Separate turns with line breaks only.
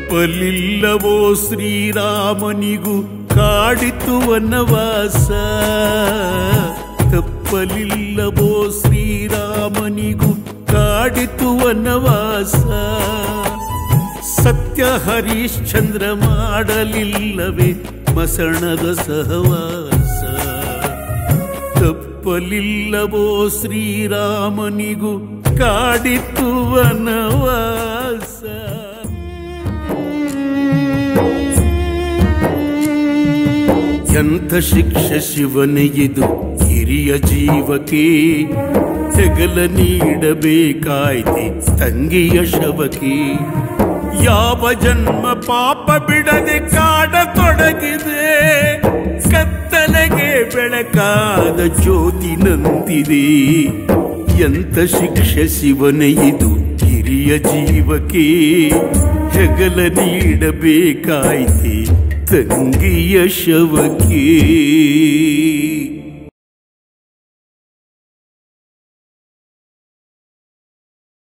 ತಪ್ಪಲಿಲ್ಲವೋ ಶ್ರೀರಾಮನಿಗೂ ಕಾಡಿತು ವನವಾಸ ತಪ್ಪಲಿಲ್ಲವೋ ಶ್ರೀರಾಮನಿಗೂ ಕಾಡಿತು ವನವಾಸ ಸತ್ಯ ಹರಿಶ್ಚಂದ್ರ ಮಾಡಲಿಲ್ಲವೇ ಮಸಣದ ಸಹವಾಸ ತಪ್ಪಲಿಲ್ಲವೋ ಶ್ರೀರಾಮನಿಗೂ ಕಾಡಿತು ವನವಾಸ ಎಂಥ ಶಿಕ್ಷೆ ಶಿವನೇ ಇದು ಹಿರಿಯ ಜೀವಕ್ಕೆ ಹೆಗಲ ನೀಡಬೇಕಾಯ್ತೆ ತಂಗಿಯ ಶವಕ್ಕೆ ಯಾವ ಜನ್ಮ ಪಾಪ ಬಿಡದೆ ಕಾಡತೊಡಗಿದೆ ಕತ್ತಲೆಗೆ ಬೆಳಕಾದ ಜ್ಯೋತಿ ನಂತಿದೆ ಎಂಥ ಶಿಕ್ಷೆ ಶಿವನೇ ಇದು ಹಿರಿಯ ಜೀವಕ್ಕೆ ಹೆಗಲ ನೀಡಬೇಕಾಯ್ತೆ ತಂಗಿಯ ಶವಕ್ಕೆ